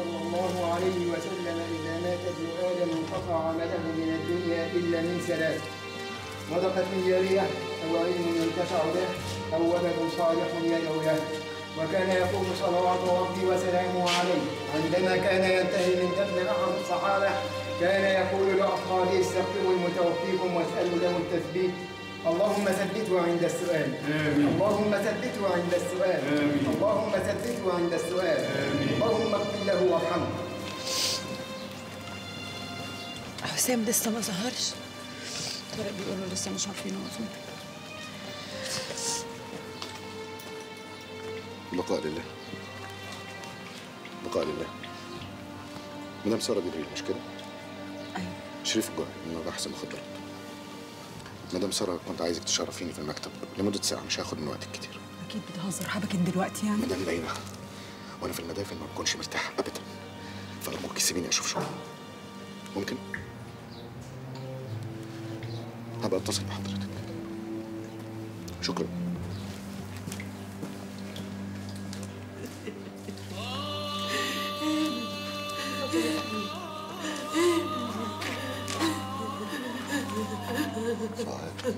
صلى الله عليه وسلم إذا مات ابن آدم انقطع عمله من الدنيا إلا من ثلاث صدقة جارية أو علم ينتفع به أو ولد صالح يدعو له وكان يقول صلوات ربي وسلامه عليه عندما كان ينتهي من دفن أحد الصحابة كان يقول لأصحابه استغفروا لمتوفيكم واسألوا له التثبيت اللهم ثبته عند السؤال آمين. اللهم ثبته عند السؤال آمين. اللهم ثبته عند السؤال آمين. اللهم اغفر له وارحمه حسام لسه ما ظهرش طارق بيقولوا لسه مش عارفين هو فين بقاء لله بقاء لله مدام ساره جبريل مش كده؟ ايوه شريف الجوهري من مباحث المخدرات مدام ساره كنت عايزك تشرفيني في المكتب لمده ساعه مش هاخد من وقتك كتير اكيد بتهزر حبكت دلوقتي يعني مدام باينه وانا في المدافن ما بكونش مرتاح ابدا فارجوك سيبيني اشوف شغل ممكن؟ هبقى اتصل بحضرتك شكرا صاحب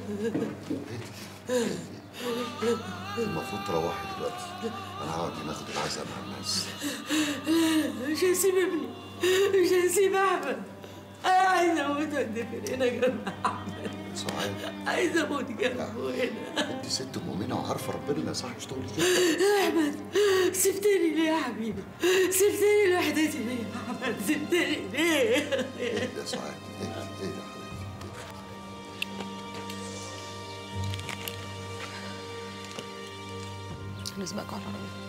المفروض تروحي دلوقتي انا هقعد هنا اخد العزاء مع الناس مش هسيب ابني مش هسيب احمد انا عايزه اموت وادفن هنا جنب احمد صاحب عايزه اموت جنبه هنا انت ست مؤمنه وعارفه ربنا ما يصحش تقولي كده احمد سبتني ليه يا حبيبي سبتني لوحدتي ليه يا احمد سبتني ليه ايه ده صاحب ايه ده ايه ده حبيبي نسبقكم على العربية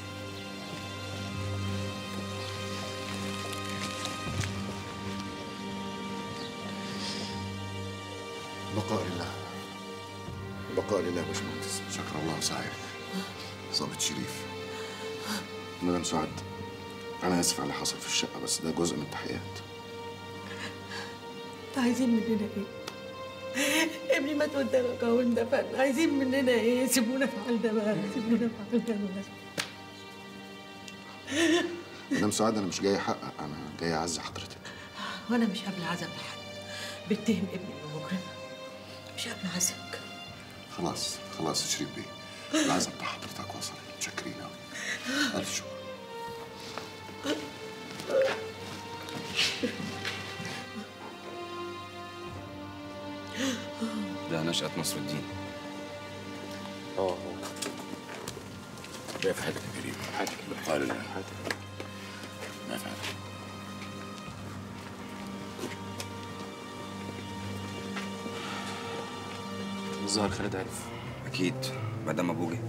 بقاء لله بقاء لله يا باشمهندس شكر الله صاحب ظابط شريف مدام سعاد انا اسف على اللي حصل في الشقه بس ده جزء من التحقيقات انتوا عايزين مننا ايه؟ ابني مات قدامك اهو اندفن عايزين مننا ايه؟ سيبونا في حالنا بقى سيبونا في حالنا بقى مدام سعاد انا مش جاي احقق انا جاي اعزي حضرتك وانا مش قابله عزم لحد بتهم ابني انه مجرم مش قابله عزك خلاص خلاص يا شريف بيه العزم بتاع حضرتك وصل متشكرين قوي الف شكر ده نشأة نصر الدين اه هو جاي في حياتك يا كريم حياتك بقال الله حياتك ما فعلا الظاهر خالد عرف أكيد ما دام أبوه جه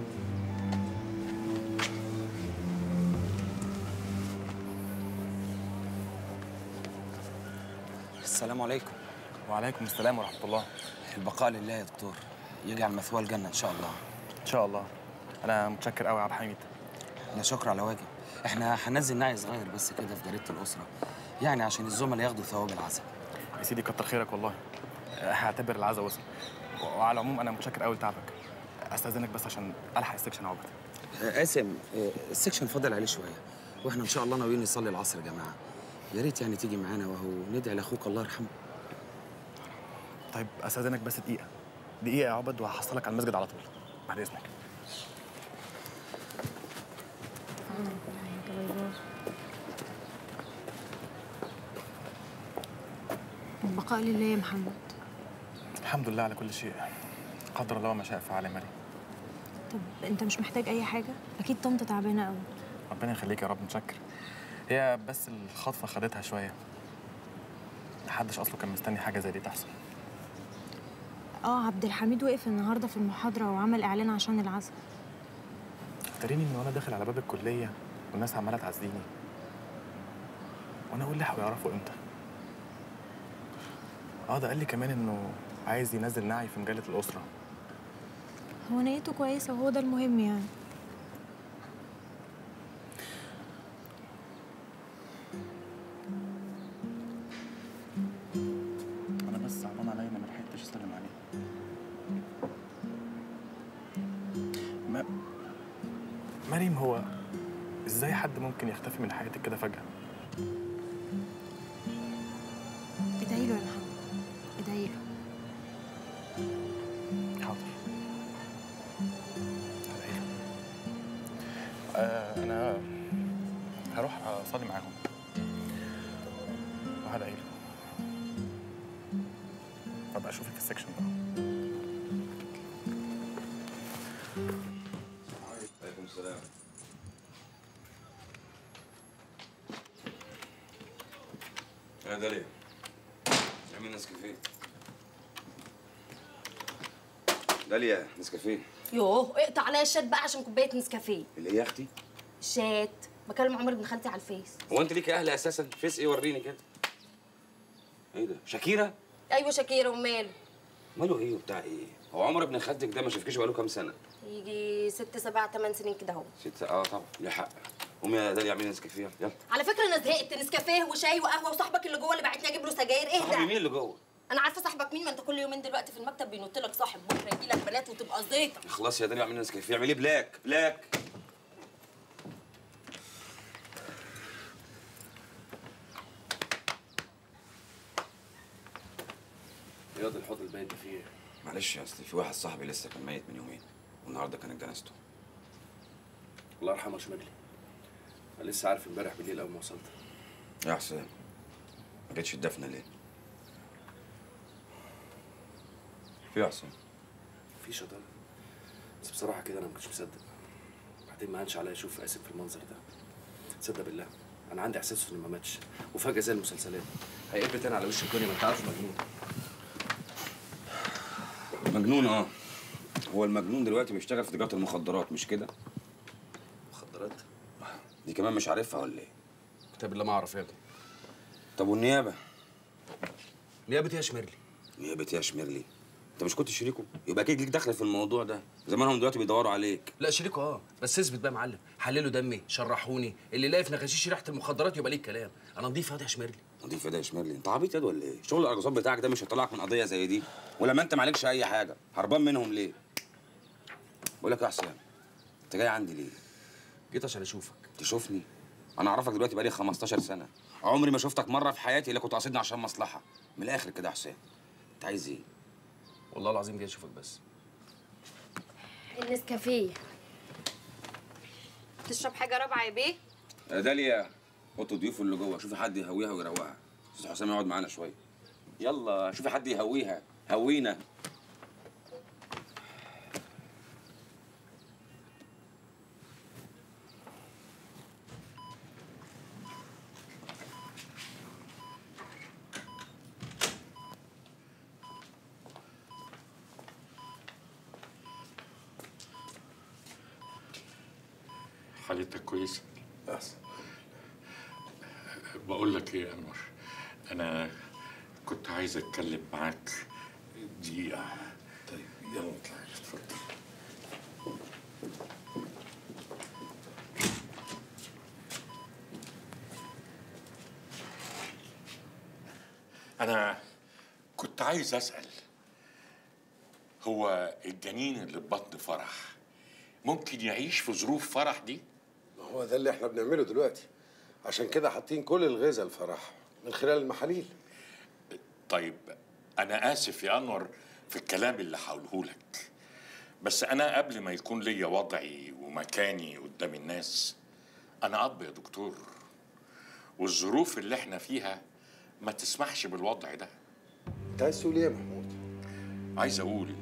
السلام عليكم وعليكم السلام ورحمة الله البقاء لله يا دكتور يجعل مثواه الجنة إن شاء الله إن شاء الله أنا متشكر قوي يا عبد الحميد لا شكر على واجب احنا هننزل نعي صغير بس كده في جريدة الأسرة يعني عشان الزملاء ياخدوا ثواب العزاء يا سيدي كتر خيرك والله هعتبر العزا وصل وعلى العموم أنا متشكر قوي لتعبك أستأذنك بس عشان ألحق السكشن عقبال آه، قاسم آه، السكشن فاضل عليه شوية واحنا إن شاء الله ناويين نصلي العصر يا جماعة يا ريت يعني تيجي معانا وهو ندعي لأخوك الله يرحمه طيب أستأذنك بس دقيقة دقيقة يا عبد وهحصلك على المسجد على طول بعد إذنك البقاء لله يا محمد الحمد لله على كل شيء قدر الله ما شاء فعل يا مريم طب انت مش محتاج اي حاجه اكيد طنط تعبانه قوي ربنا يخليك يا رب متشكر هي بس الخطفة خدتها شوية محدش أصله كان مستني حاجة زي دي تحصل اه عبد الحميد وقف النهارده في المحاضره وعمل اعلان عشان العزاء افتريني من وانا داخل على باب الكلية والناس عمالة تعزيني وانا اقول لحقوا يعرفوا امتى اه ده قال لي كمان انه عايز ينزل نعي في مجلة الأسرة هو نيته كويسه وهو ده المهم يعني انا بس صعبان عليا ما لحقتش اسلم عليه ما مريم هو ازاي حد ممكن يختفي من حياتك كده فجاه ادعي له يا محمد ادعي له حاضر هدعي له. آه انا هروح اصلي معاهم وهدعي له ابقى اشوفك في السكشن بقى عليكم السلام يا داليا اعمل نسكافيه داليا نسكافيه يوه اقطع عليا الشات بقى عشان كوبايه نسكافيه اللي هي يا اختي شات بكلم عمر ابن خالتي على الفيس هو انت ليك اهل اساسا فيس ايه وريني كده ايه ده شاكيرا ايوه شاكيره وماله ماله ايه وبتاع ايه هو عمر ابن خالتك ده ما شافكيش بقاله كام سنه يجي ست سبع ثمان سنين كده اهو ست اه طبعا ليه حق قومي يا داليا اعملي نسكافيه يلا على فكره انا زهقت نسكافيه وشاي وقهوه وصاحبك اللي جوه اللي بعتني اجيب له سجاير صاحبي مين اهدى اللي جوه انا عارفه صاحبك مين ما انت كل يومين دلوقتي في المكتب بينط لك صاحب بكره يجي لك بنات وتبقى زيطه خلاص يا داليا اعملي نسكافيه اعملي بلاك بلاك رياض الحوض البايت ده فيه ايه؟ معلش يا اصل في واحد صاحبي لسه كان ميت من يومين والنهارده كانت جنازته الله يرحمه يا شماجلي انا لسه عارف امبارح بالليل اول ما وصلت يا حسام ما جتش الدفنه ليه؟ في يا حسام في شطاره بس بصراحه كده انا ما كنتش مصدق بعدين ما هنش عليا اشوف قاسم في المنظر ده تصدق بالله انا عندي احساس انه ما ماتش وفجاه زي المسلسلات هيقلب تاني على وش الدنيا ما انت عارف مجنون مجنون اه هو المجنون دلوقتي بيشتغل في تجاره المخدرات مش كده؟ مخدرات دي كمان مش عارفها ولا ايه؟ كتاب الله ما اعرف يا ابني طب والنيابه؟ نيابه يا شمرلي نيابه يا شميرلي انت مش كنت شريكه؟ يبقى اكيد ليك دخل في الموضوع ده زمانهم دلوقتي بيدوروا عليك لا شريكه اه بس اثبت بقى يا معلم حللوا دمي شرحوني اللي لاقي في نغشيش ريحه المخدرات يبقى ليه الكلام انا نضيف يا شمرلي نضيف ده يا شميرلي انت عبيط ياد ولا ايه؟ شغل الارجوزات بتاعك ده مش هيطلعك من قضيه زي دي ولما انت معلكش اي حاجه هربان منهم ليه؟ بقول لك يا حسام انت جاي عندي ليه؟ جيت عشان اشوفك تشوفني انا اعرفك دلوقتي بقالي 15 سنه عمري ما شفتك مره في حياتي الا كنت قاصدني عشان مصلحه من الاخر كده يا حسام انت عايز ايه؟ والله العظيم جاي اشوفك بس النسكافيه تشرب حاجه رابعه يا بيه يا داليا حطوا ضيوف اللي جوه شوفي حد يهويها ويروقها استاذ حسام يقعد معانا شويه يلا شوفي حد يهويها هوينا حالتك كويسة؟ احسن بقول لك ايه يا انور انا كنت عايز اتكلم معاك دقيقة طيب يلا نطلع اتفضل انا كنت عايز اسأل هو الجنين اللي في بطن فرح ممكن يعيش في ظروف فرح دي؟ ما هو ده اللي احنا بنعمله دلوقتي عشان كده حاطين كل الغذاء الفرح من خلال المحاليل طيب انا اسف يا انور في الكلام اللي هقوله لك بس انا قبل ما يكون ليا وضعي ومكاني قدام الناس انا اب يا دكتور والظروف اللي احنا فيها ما تسمحش بالوضع ده انت عايز تقول ايه يا محمود عايز اقول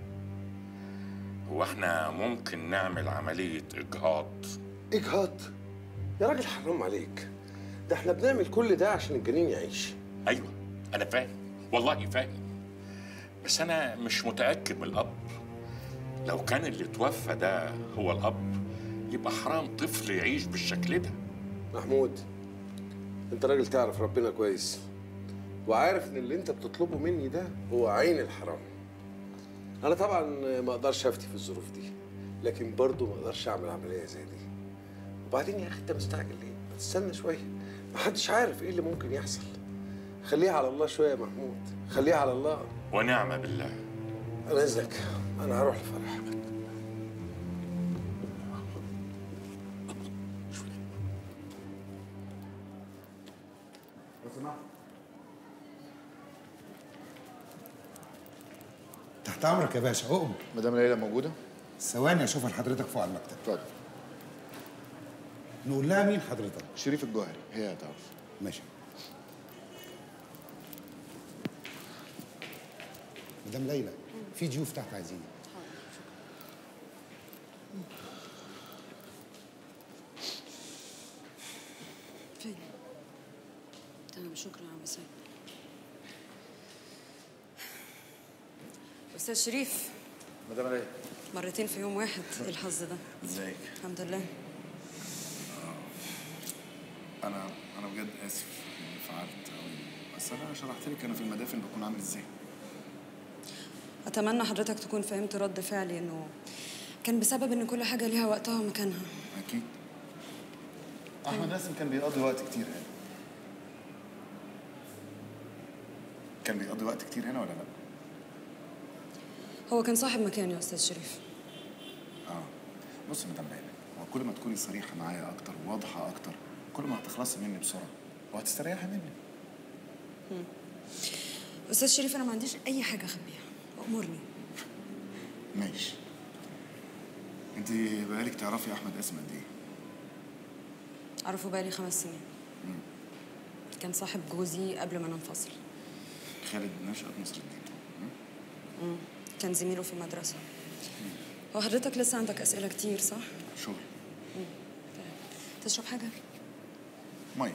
هو احنا ممكن نعمل عملية اجهاض اجهاض يا راجل حرام عليك ده احنا بنعمل كل ده عشان الجنين يعيش ايوه انا فاهم والله فاهم بس انا مش متاكد من الاب لو كان اللي توفى ده هو الاب يبقى حرام طفل يعيش بالشكل ده محمود انت راجل تعرف ربنا كويس وعارف ان اللي انت بتطلبه مني ده هو عين الحرام انا طبعا ما اقدرش افتي في الظروف دي لكن برضه ما اقدرش اعمل عمليه زي دي وبعدين يا اخي انت مستعجل ليه ما تستنى شويه ما حدش عارف ايه اللي ممكن يحصل خليها على الله شويه يا محمود خليها على الله ونعم بالله انا اذنك انا هروح لفرح تحت امرك يا باشا اؤمر مدام ليلى موجوده ثواني اشوف حضرتك فوق على المكتب اتفضل نقول لها مين حضرتك شريف الجوهري هي هتعرف ماشي مدام ليلى في ضيوف تحت عايزينك فين؟ تمام شكرا يا عم سيد أستاذ شريف مدام ليلى مرتين في يوم واحد إيه الحظ ده ازيك الحمد لله انا انا بجد اسف يعني فعلت قوي بس انا شرحت لك انا في المدافن بكون عامل ازاي أتمنى حضرتك تكون فهمت رد فعلي إنه كان بسبب إن كل حاجة ليها وقتها ومكانها اكيد احمد قاسم كان بيقضي وقت كتير هنا كان بيقضي وقت كتير هنا ولا لا هو كان صاحب مكان يا أستاذ شريف اه بص يا مدام ليلى هو كل ما تكوني صريحه معايا اكتر وواضحه اكتر كل ما هتخلصي مني بسرعه وهتستريحي مني مم. أستاذ شريف أنا ما عنديش أي حاجة أخبيها أمرني ماشي انت بقالك تعرفي احمد قاسم قد ايه أعرفه بقالي خمس سنين مم. كان صاحب جوزي قبل ما ننفصل خالد نشأت نصر الدين مم. كان زميله في المدرسة هو حضرتك لسه عندك أسئلة كتير صح؟ شغل مم. طيب. تشرب حاجة؟ ميه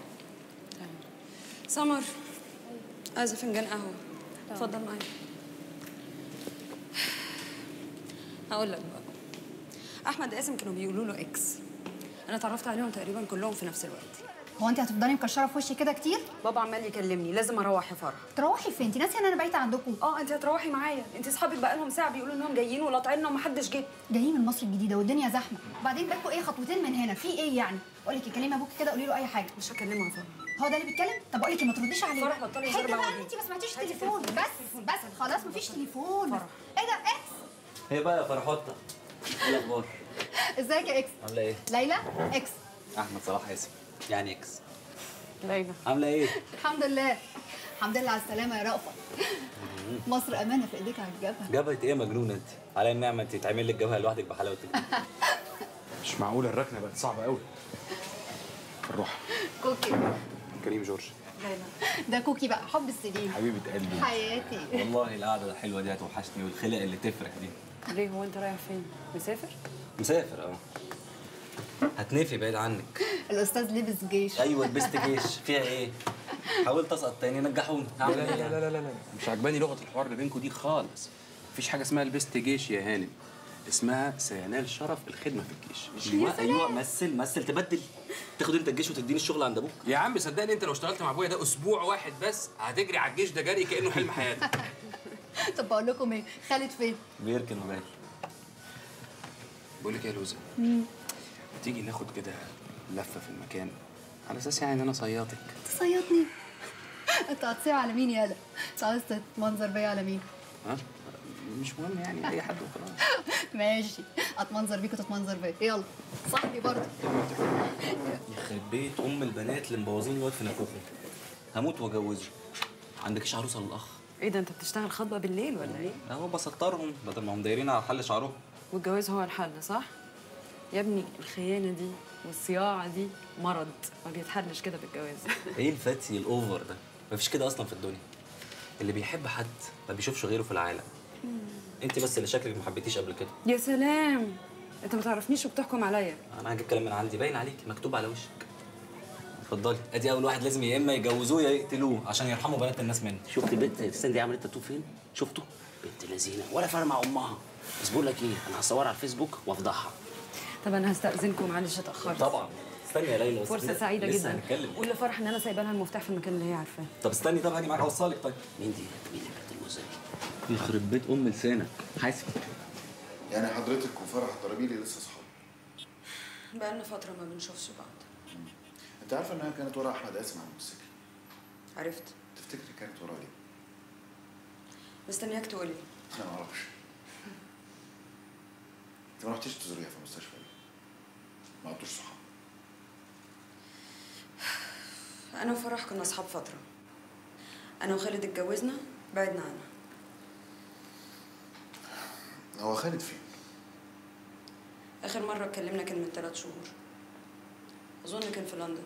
سمر عايزة فنجان قهوة اتفضل معايا هقول لك بقى أحمد قاسم كانوا بيقولوا له إكس أنا اتعرفت عليهم تقريبا كلهم في نفس الوقت هو انت هتفضلي مكشره في وشي كده كتير بابا عمال يكلمني لازم اروح يا فرح تروحي فين انت ناسيه ان انا بايته عندكم اه انت هتروحي معايا انت اصحابك بقالهم ساعه بيقولوا انهم جايين ولاطعيننا ومحدش جه جايين من مصر الجديده والدنيا زحمه وبعدين بالكم ايه خطوتين من هنا في ايه يعني اقول لك كلمي ابوك كده قولي له اي حاجه مش هكلمه يا فرح هو ده اللي بيتكلم طب اقول لك ما ترديش عليه فرح بطلي حته زربة بقى ودي. انت ما سمعتيش التليفون بس بس خلاص مفيش تليفون ايه ده اكس هي بقى يا فرحوطة ايه الاخبار ازيك يا اكس عامله ايه ليلى اكس احمد صلاح اسم يعني اكس ليلى عامله ايه الحمد لله الحمد لله على السلامه يا رأفت مصر امانه في ايديك على الجبهه جبهه ايه يا مجنونه انت على النعمه انت تعمل لك جبهه لوحدك بحلاوتك مش معقول الركنه بقت صعبه قوي الروح كوكي كريم جورج ده كوكي بقى حب السنين حبيبه قلبي حياتي والله القعده الحلوه دي هتوحشني والخلق اللي تفرح دي ليه هو انت رايح فين مسافر مسافر اه هتنفي بعيد عنك الاستاذ لبس جيش ايوه لبست جيش فيها ايه حاولت اسقط تاني نجحوني لا هعمل لا ايه لا لا لا لا لا مش عجباني لغه الحوار اللي بينكم دي خالص مفيش حاجه اسمها لبست جيش يا هانم اسمها سينال شرف الخدمه في الجيش ايوه ايوه مثل مثل تبدل تاخد انت الجيش وتديني الشغل عند ابوك يا عم صدقني انت لو اشتغلت مع ابويا ده اسبوع واحد بس هتجري على الجيش ده جري كانه حلم حياتك طب بقول لكم ايه خالد فين بيركن وجاي بقول لك ايه يا لوزه تيجي ناخد كده لفه في المكان على اساس يعني ان انا صيادك تصيطني انت هتصيع على مين يالا انت عايز تتمنظر بيا على مين ها مش مهم يعني اي حد وخلاص ماشي اتمنظر بيك وتتمنظر بيا يلا صاحبي برضه يخرب بيت ام البنات اللي مبوظين الواد في نافوخه هموت واجوزه عندكيش عروسه للاخ ايه ده انت بتشتغل خطبه بالليل ولا ايه اهو بسطرهم بدل ما هم دايرين على حل شعرهم والجواز هو الحل صح يا ابني الخيانه دي والصياعه دي مرض ما بيتحلش كده بالجواز ايه الفتي الاوفر ده مفيش كده اصلا في الدنيا اللي بيحب حد ما بيشوفش غيره في العالم انت بس اللي شكلك ما حبيتيش قبل كده يا سلام انت ما تعرفنيش وبتحكم عليا انا هجيب كلام من عندي باين عليك مكتوب على وشك اتفضلي ادي اول واحد لازم يا اما يجوزوه يا يقتلوه عشان يرحموا بنات الناس منه شفت بنت السن دي عملت تاتو فين؟ شفته؟ بنت لذينه ولا فارق مع امها بس بقول لك ايه انا هصورها على الفيسبوك وافضحها طب انا هستاذنكم معلش اتاخرت طبعا استني يا ليلى بس فرصه سعيده لسه جدا هنتكلم قول لفرح ان انا سايبه لها المفتاح في المكان اللي هي عارفاه طب استني طب هاجي معاك اوصلك طيب مين دي؟ مين اللي كانت الموزه يخرب بيت ام لسانك حاسب يعني حضرتك وفرح الضرابيلي لسه صحاب بقالنا فتره ما بنشوفش بعض انت عارفه انها كانت ورا احمد قاسم على الموتوسيكل عرفت تفتكري كانت ورا ليه؟ مستنياك تقولي انا ما اعرفش انت ما رحتيش تزوريها في المستشفى ليه؟ ما عدتوش صحاب انا وفرح كنا اصحاب فتره انا وخالد اتجوزنا بعدنا عنها هو خالد فين؟ اخر مره اتكلمنا كان من ثلاث شهور اظن كان في لندن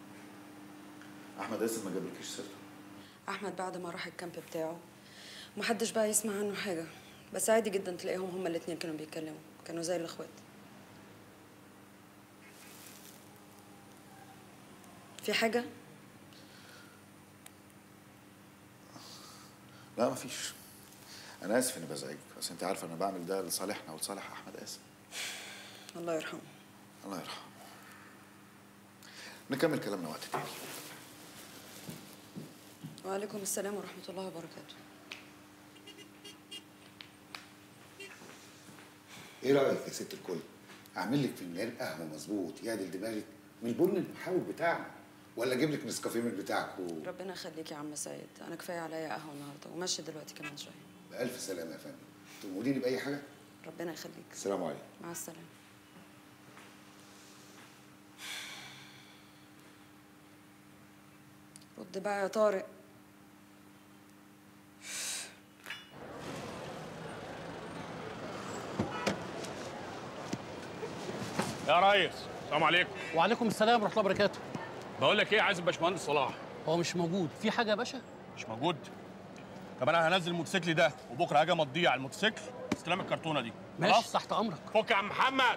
احمد قاسم ما جابلكيش سيرته احمد بعد ما راح الكامب بتاعه محدش بقى يسمع عنه حاجه بس عادي جدا تلاقيهم هما الاتنين كانوا بيتكلموا كانوا زي الاخوات في حاجه لا مفيش انا اسف اني بزعجك بس انت عارفه انا بعمل ده لصالحنا ولصالح احمد قاسم الله يرحمه الله يرحمه نكمل كلامنا وقت تاني وعليكم السلام ورحمه الله وبركاته ايه رايك يا ست الكل اعمل لك فنجان قهوه مظبوط يعدل دماغك من البن المحاول بتاعنا ولا اجيب لك نسكافيه من بتاعك و... ربنا يخليك يا عم سيد انا كفايه عليا قهوه النهارده وماشي دلوقتي كمان شويه بألف سلامه يا فندم تأمريني بأي حاجه ربنا يخليك السلام عليكم مع السلامه رد بقى يا طارق يا ريس السلام عليكم وعليكم السلام ورحمه الله وبركاته بقول لك ايه عايز الباشمهندس صلاح هو مش موجود في حاجه يا باشا مش موجود طب انا هنزل الموتوسيكل ده وبكره هاجي امضيه على الموتوسيكل استلام الكرتونه دي ماشي خلاص؟ تحت امرك فك يا عم محمد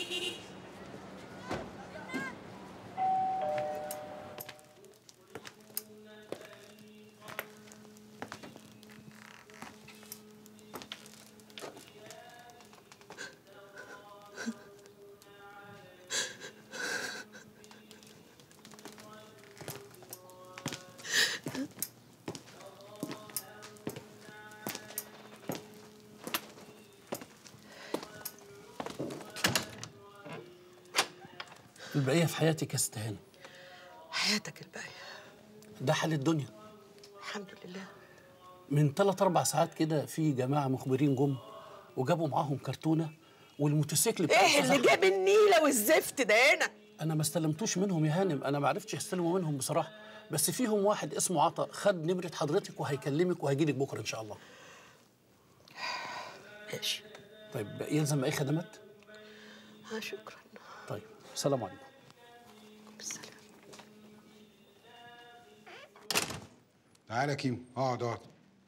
البقيه في حياتك يا ست هانم حياتك الباقية ده حال الدنيا الحمد لله من ثلاث اربع ساعات كده في جماعه مخبرين جم وجابوا معاهم كرتونه والموتوسيكل بتاع ايه أستاذ اللي أحمد. جاب النيلة والزفت ده هنا انا ما استلمتوش منهم يا هانم انا ما عرفتش استلمه منهم بصراحه بس فيهم واحد اسمه عطا خد نمره حضرتك وهيكلمك وهيجيلك بكره ان شاء الله ماشي طيب يلزم اي خدمات اه شكرا طيب السلام عليكم تعالى يا كيمو اقعد اقعد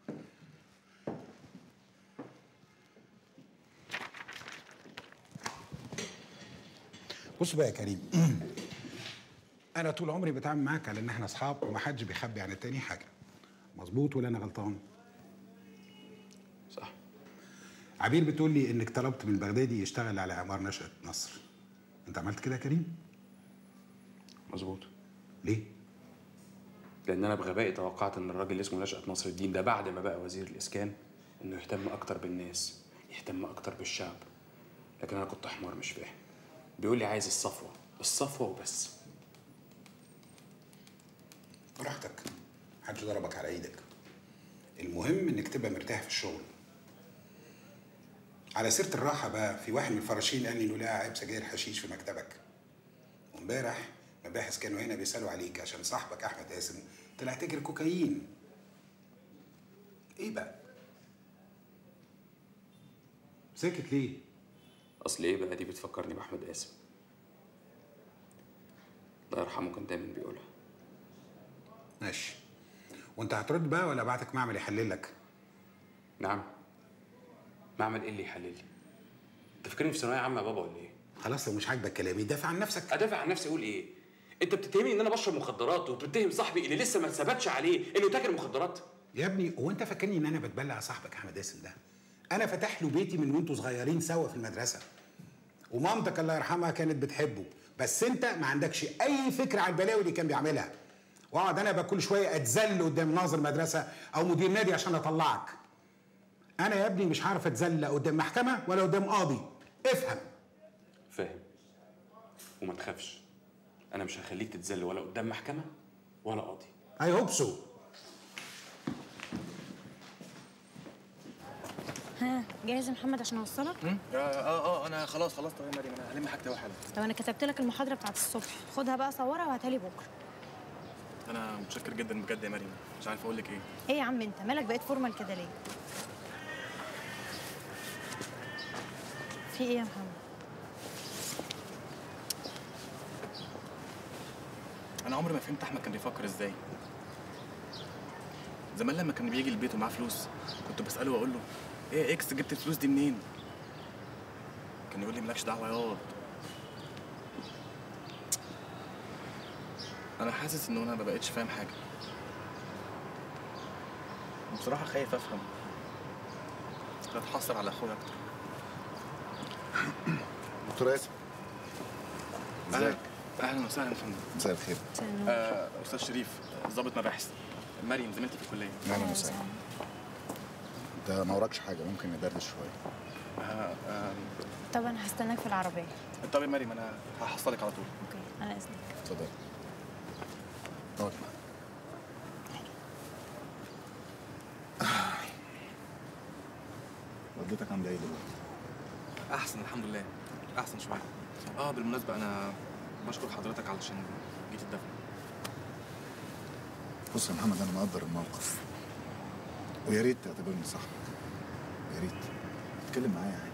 بص بقى يا كريم انا طول عمري بتعامل معاك على ان احنا اصحاب ومحدش بيخبي عن التاني حاجه مظبوط ولا انا غلطان صح عبير بتقول لي انك طلبت من بغدادي يشتغل على اعمار نشأة مصر انت عملت كده يا كريم مظبوط ليه لان انا بغبائي توقعت ان الراجل اللي اسمه نشأة نصر الدين ده بعد ما بقى وزير الاسكان انه يهتم اكتر بالناس يهتم اكتر بالشعب لكن انا كنت حمار مش فاهم بيقول لي عايز الصفوه الصفوه وبس براحتك محدش ضربك على ايدك المهم انك تبقى مرتاح في الشغل على سيره الراحه بقى في واحد من الفراشين قال لي انه لقى عيب سجاير حشيش في مكتبك وامبارح مباحث كانوا هنا بيسالوا عليك عشان صاحبك احمد قاسم طلع تاجر كوكايين ايه بقى ساكت ليه اصل ايه بقى دي بتفكرني باحمد قاسم الله يرحمه كان دايما بيقولها ماشي وانت هترد بقى ولا ابعتك معمل يحلل لك نعم معمل ايه اللي يحلل لي انت فاكرني في ثانويه عامه يا بابا ولا ايه خلاص لو مش عاجبك كلامي دافع عن نفسك ادافع عن نفسي اقول ايه انت بتتهمني ان انا بشرب مخدرات وبتتهم صاحبي اللي لسه ما اتثبتش عليه انه تاجر مخدرات يا ابني هو انت فاكرني ان انا بتبلع صاحبك احمد قاسم ده انا فاتح له بيتي من وانتوا صغيرين سوا في المدرسه ومامتك الله يرحمها كانت بتحبه بس انت ما عندكش اي فكره عن البلاوي اللي كان بيعملها واقعد انا بقى كل شويه اتذل قدام ناظر مدرسه او مدير نادي عشان اطلعك انا يا ابني مش هعرف اتذل لا قدام محكمه ولا قدام قاضي افهم فاهم وما تخافش انا مش هخليك تتذل ولا قدام محكمه ولا قاضي اي هوب سو ها جاهز يا محمد عشان اوصلك اه اه اه انا خلاص خلاص تمام يا مريم انا هلم حاجتي واحده طب انا كتبت لك المحاضره بتاعت الصبح خدها بقى صورها وهاتها لي بكره انا متشكر جدا بجد يا مريم مش عارف اقول لك ايه ايه يا عم انت مالك بقيت فورمال كده ليه في ايه يا محمد انا عمري ما فهمت احمد كان بيفكر ازاي زمان لما كان بيجي البيت ومعاه فلوس كنت بساله واقول له ايه يا اكس جبت الفلوس دي منين كان يقول لي مالكش دعوه ياض انا حاسس ان انا ما بقتش فاهم حاجه بصراحه خايف افهم اتحسر على اخويا اكتر دكتور ياسر اهلا اهلا وسهلا يا فندم مساء الخير آه، استاذ شريف ضابط مباحث مريم زميلتي في الكليه اهلا وسهلا انت ما وراكش حاجه ممكن ندردش شويه آه، آه، طب انا هستناك في العربيه طب يا مريم انا هحصلك على طول اوكي انا اذنك اتفضل اقعد والدتك عامله ايه دلوقتي؟ احسن الحمد لله احسن شويه اه بالمناسبه انا بشكر حضرتك علشان جيت الدفن بص يا محمد انا مقدر الموقف ويا ريت تعتبرني صاحبك يا ريت اتكلم معايا عادي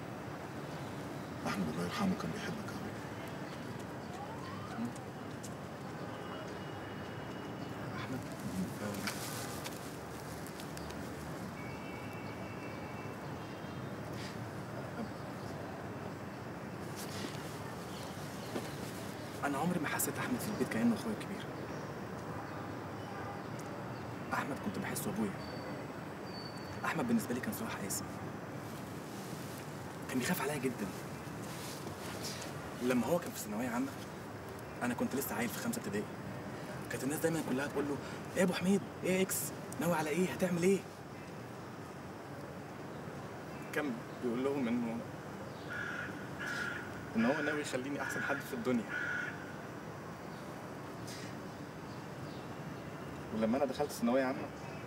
احمد الله يرحمه كان بيحبك قوي احمد انا عمري ما حسيت احمد في البيت كانه اخويا الكبير احمد كنت بحسه ابويا احمد بالنسبه لي كان صراحه قاسي كان بيخاف عليا جدا لما هو كان في ثانويه عامه انا كنت لسه عيل في خمسه ابتدائي كانت الناس دايما كلها تقول له ايه يا ابو حميد ايه يا اكس ناوي على ايه هتعمل ايه كان بيقول لهم انه ان هو ناوي يخليني احسن حد في الدنيا ولما انا دخلت ثانويه عامه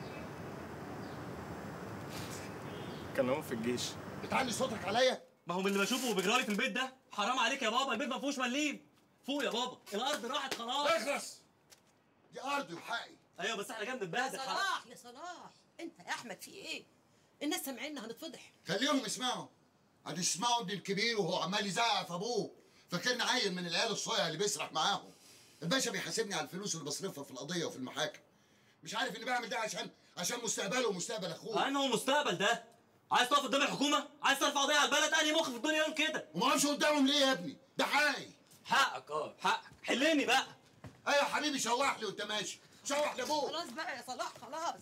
كان هو في الجيش بتعلي صوتك عليا ما هو من اللي بشوفه وبيجرالي في البيت ده حرام عليك يا بابا البيت ما فيهوش مليم فوق يا بابا الارض راحت خلاص اخلص دي ارضي وحقي ايوه بس احنا جاي يا نتبهدل حرام صلاح يا صلاح انت يا احمد في ايه الناس سامعيننا هنتفضح خليهم يسمعوا هتسمعوا ابن الكبير وهو عمال يزعق في ابوه فاكرني عيل من العيال الصايع اللي بيسرح معاهم الباشا بيحاسبني على الفلوس اللي بصرفها في القضيه وفي المحاكم مش عارف اني بعمل ده عشان عشان مستقبله ومستقبل اخوه انه مستقبل ده عايز تقف قدام الحكومه عايز ترفع قضيه على البلد انهي مخ في الدنيا يقول كده وما اقفش قدامهم ليه يا ابني ده حقي حقك اه حقك حلني بقى ايوه يا حبيبي شوح لي وانت ماشي شوح لابوك خلاص بقى يا صلاح خلاص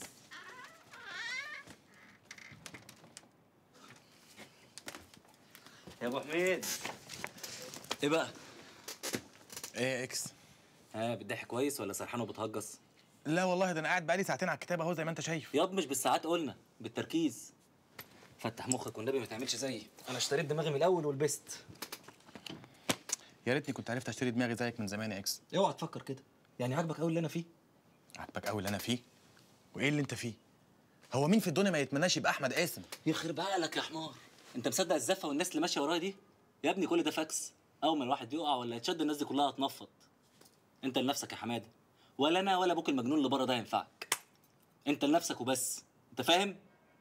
يا ابو حميد ايه بقى ايه يا اكس ها بتضحك كويس ولا سرحان وبتهجص لا والله ده انا قاعد بقالي ساعتين على الكتاب اهو زي ما انت شايف ياض مش بالساعات قلنا بالتركيز فتح مخك والنبي ما تعملش زيي انا اشتريت دماغي من الاول ولبست يا ريتني كنت عرفت اشتري دماغي زيك من زمان يا اكس اوعى تفكر كده يعني عاجبك قوي اللي انا فيه عاجبك قوي اللي انا فيه وايه اللي انت فيه هو مين في الدنيا ما يتمناش يبقى احمد قاسم يخرب عقلك يا حمار انت مصدق الزفه والناس اللي ماشيه ورايا دي يا ابني كل ده فاكس اول ما الواحد يقع ولا يتشد الناس دي كلها هتنفض انت لنفسك يا حماده ولا انا ولا ابوك المجنون اللي بره ده ينفعك انت لنفسك وبس انت فاهم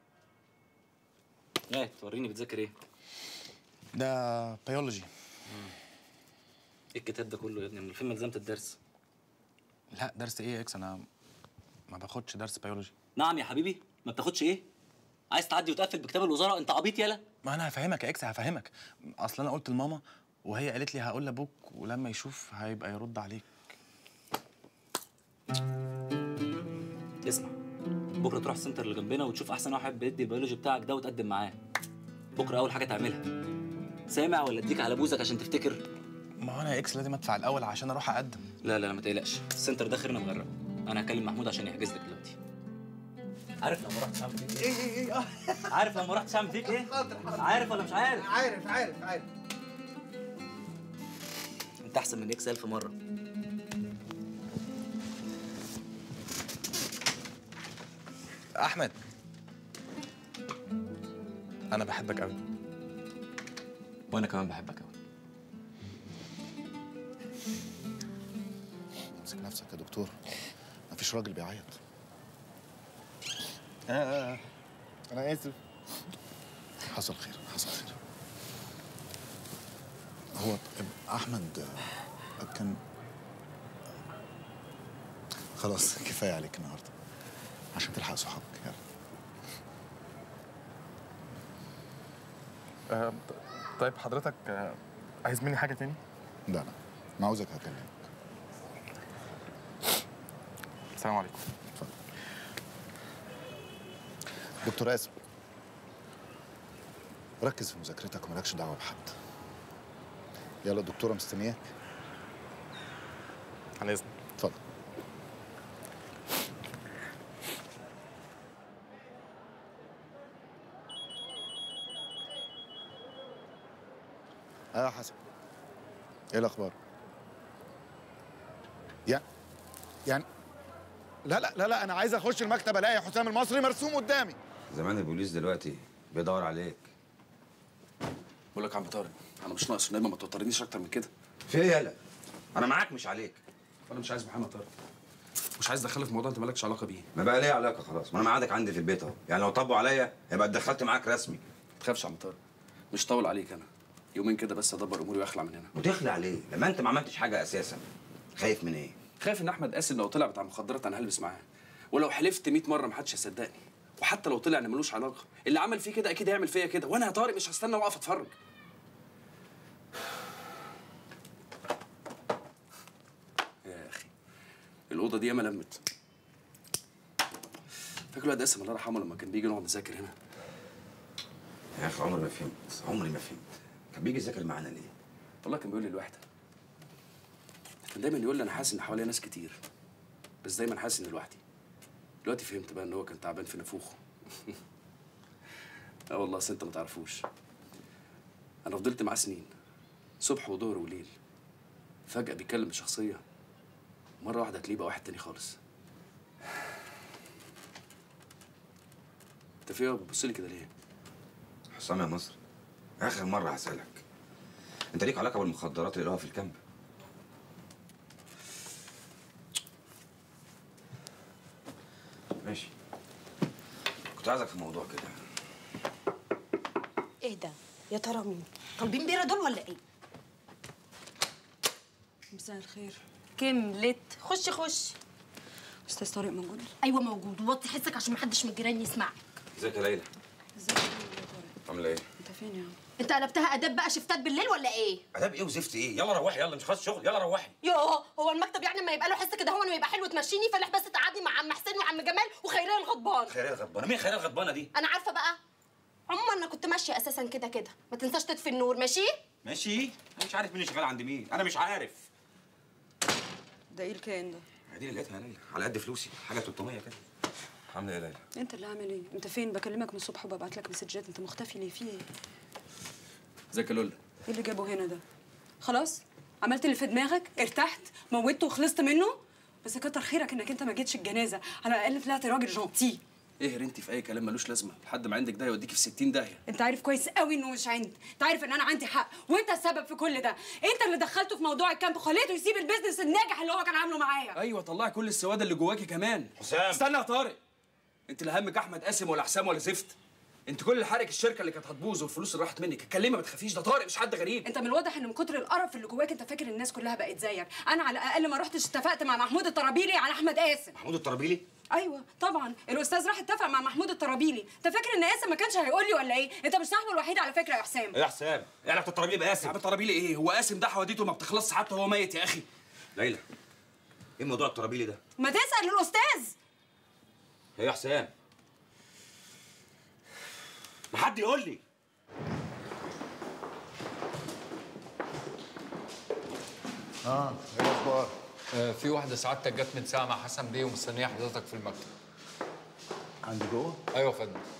ايه توريني بتذاكر ايه ده بيولوجي ايه الكتاب ده كله يا ابني من الفيلم الزمت الدرس لا درس ايه يا اكس انا ما باخدش درس بيولوجي نعم يا حبيبي ما بتاخدش ايه عايز تعدي وتقفل بكتاب الوزاره انت عبيط يالا ما انا هفهمك يا اكس هفهمك اصل انا قلت لماما وهي قالت لي هقول لابوك ولما يشوف هيبقى يرد عليك اسمع بكره تروح السنتر اللي جنبنا وتشوف احسن واحد بيدي البيولوجي بتاعك ده وتقدم معاه بكره اول حاجه تعملها سامع ولا اديك على بوزك عشان تفتكر ما هو انا يا اكس لازم ادفع الاول عشان اروح اقدم لا لا لا ما تقلقش السنتر ده خيرنا مغرق انا هكلم محمود عشان يحجز لك دلوقتي عارف لما رحت اعمل فيك ايه ايه ايه اه عارف لما رحت اعمل فيك ايه عارف ولا مش عارف عارف عارف عارف انت احسن من اكس الف مره احمد انا بحبك قوي وانا كمان بحبك قوي امسك نفسك يا دكتور مفيش راجل بيعيط اه اه انا اسف حصل خير حصل خير هو احمد كان خلاص كفايه عليك النهارده عشان تلحق صحابك يلا آه، طيب حضرتك آه، عايز مني حاجه تاني لا لا ما عاوزك هكلمك السلام عليكم دكتور اسم ركز في مذاكرتك ومالكش دعوه بحد يلا الدكتوره مستنياك على اذنك اتفضل اه يا حسن ايه الاخبار يعني يعني لا لا لا لا انا عايز اخش المكتب الاقي حسام المصري مرسوم قدامي زمان البوليس دلوقتي بيدور عليك بقول لك يا عم طارق انا مش ناقص نايمه ما توترنيش اكتر من كده في ايه يالا انا معاك مش عليك انا مش عايز محمد طارق مش عايز ادخلك في موضوع انت مالكش علاقه بيه ما بقى ليه علاقه خلاص ما انا معادك عندي في البيت اهو يعني لو طبوا عليا يبقى اتدخلت معاك رسمي ما تخافش يا عم طارق مش طول عليك انا يومين كده بس ادبر اموري واخلع من هنا وتخلع ليه لما انت ما عملتش حاجه اساسا خايف من ايه خايف ان احمد قاسم لو طلع بتاع مخدرات انا هلبس معاه ولو حلفت 100 مره محدش هيصدقني وحتى لو طلع ان ملوش علاقه اللي عمل فيه كده اكيد هيعمل فيا كده وانا يا طارق مش هستنى واقف اتفرج يا اخي الاوضه دي ياما لمت فاكر الواد قاسم الله يرحمه لما كان بيجي نقعد نذاكر هنا يا اخي عمري ما فهمت عمري ما فهمت كان بيجي يذاكر معانا ليه والله كان بيقول لي الوحده كان دايما يقول لي انا حاسس ان حواليا ناس كتير بس دايما حاسس اني لوحدي دلوقتي فهمت بقى ان هو كان تعبان في نافوخه اه والله أصل انت ما تعرفوش انا فضلت معاه سنين صبح وظهر وليل فجاه بيتكلم بشخصيه مره واحده تلاقيه بقى واحد تاني خالص انت في ايه بتبص لي كده ليه حسام يا مصر اخر مره هسالك انت ليك علاقه بالمخدرات اللي لقوها في الكامب ماشي كنت عايزك في موضوع كده ايه ده يا ترى مين طالبين بيره دول ولا ايه مساء الخير كملت خش خش استاذ طارق موجود ايوه موجود ووطي حسك عشان محدش من الجيران يسمعك ازيك يا ليلى عامله ايه انت فين يا عم انت قلبتها اداب بقى شفتات بالليل ولا ايه اداب ايه وزفت ايه يلا روحي يلا مش خلاص شغل يلا روحي يوه هو المكتب يعني لما يبقى له حس كده هو انه يبقى حلو تمشيني فلاح بس تقعدني مع عم حسين وعم جمال وخيريه الغضبان خيريه الغضبانه مين خيريه الغضبانه دي انا عارفه بقى عموما انا كنت ماشيه اساسا كده كده ما تنساش تطفي النور ماشي ماشي انا مش عارف مين اللي شغال عند مين انا مش عارف ده ايه الكائن ده دي اللي لقيتها يا ليلى على قد فلوسي حاجه 300 كده عامله ايه يا ليلى انت اللي عامل ايه انت فين بكلمك من الصبح وببعت لك مسجات انت مختفي ليه في ايه ازيك يا لولا ايه اللي جابه هنا ده خلاص عملت اللي في دماغك ارتحت موتته وخلصت منه بس كتر خيرك انك انت ما جيتش الجنازه على الاقل طلعت راجل جونتي ايه رنتي في اي كلام ملوش لازمه لحد ما عندك ده يوديكي في 60 داهيه انت عارف كويس قوي انه مش عندي انت عارف ان انا عندي حق وانت السبب في كل ده انت اللي دخلته في موضوع الكامب وخليته يسيب البيزنس الناجح اللي هو كان عامله معايا ايوه طلعي كل السواد اللي جواكي كمان حسام استنى يا طارق انت لا همك احمد قاسم ولا حسام ولا زفت انت كل اللي حرق الشركه اللي كانت هتبوظ والفلوس اللي راحت منك اتكلمي ما تخافيش ده طارق مش حد غريب انت من الواضح ان من كتر القرف اللي جواك انت فاكر الناس كلها بقت زيك انا على الاقل ما رحتش اتفقت مع محمود الطرابيلي على احمد قاسم محمود الطرابيلي ايوه طبعا الاستاذ راح اتفق مع محمود الطرابيلي انت فاكر ان قاسم ما كانش هيقول لي ولا ايه انت مش صاحبه الوحيد على فكره يا حسام ايه يا حسام ايه علاقه الطرابيلي بقاسم يا عم الطرابيلي ايه هو قاسم ده حواديته ما بتخلصش حتى وهو ميت يا اخي ليلى ايه موضوع الطرابيلي ده ما تسال الاستاذ ايه يا حسام ما حد يقول لي اه ايه الاخبار آه، في واحدة سعادتك جت من ساعة مع حسن بيه ومستنية حضرتك في المكتب. عندي جوه أيوة يا فندم.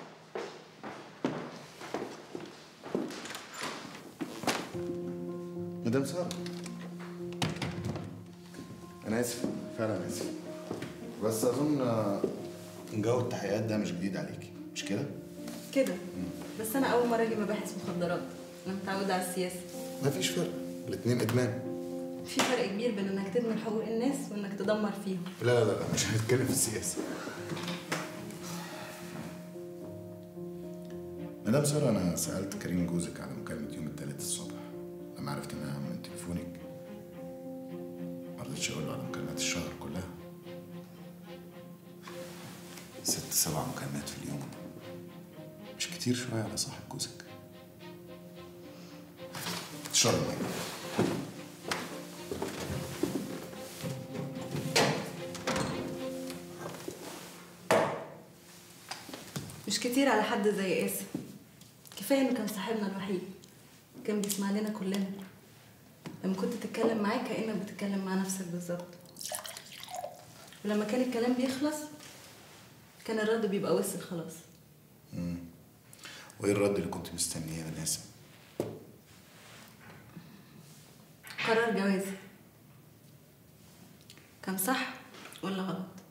مدام ساره انا اسف فعلا اسف بس اظن آه، جو التحقيقات ده مش جديد عليكي مش كده كده بس انا اول مره اجي مباحث مخدرات انا متعوده على السياسه مفيش فرق الاتنين ادمان في فرق كبير بين انك تدمن حقوق الناس وانك تدمر فيهم لا لا لا مش هنتكلم في السياسه مدام ساره انا سالت كريم جوزك على مكالمه يوم الثلاث الصبح لما عرفت انها من تليفونك ما رضيتش اقول له على مكالمات الشهر كلها ست سبع مكالمات في اليوم مش كتير شويه على صاحب جوزك تشرب ميه مش كتير على حد زي قاسم كفايه انه كان صاحبنا الوحيد كان بيسمع لنا كلنا لما كنت تتكلم معاه كانك بتتكلم مع نفسك بالظبط ولما كان الكلام بيخلص كان الرد بيبقى وصل خلاص مم. وايه الرد اللي كنت مستنيه من قاسم قرار جوازي كان صح ولا غلط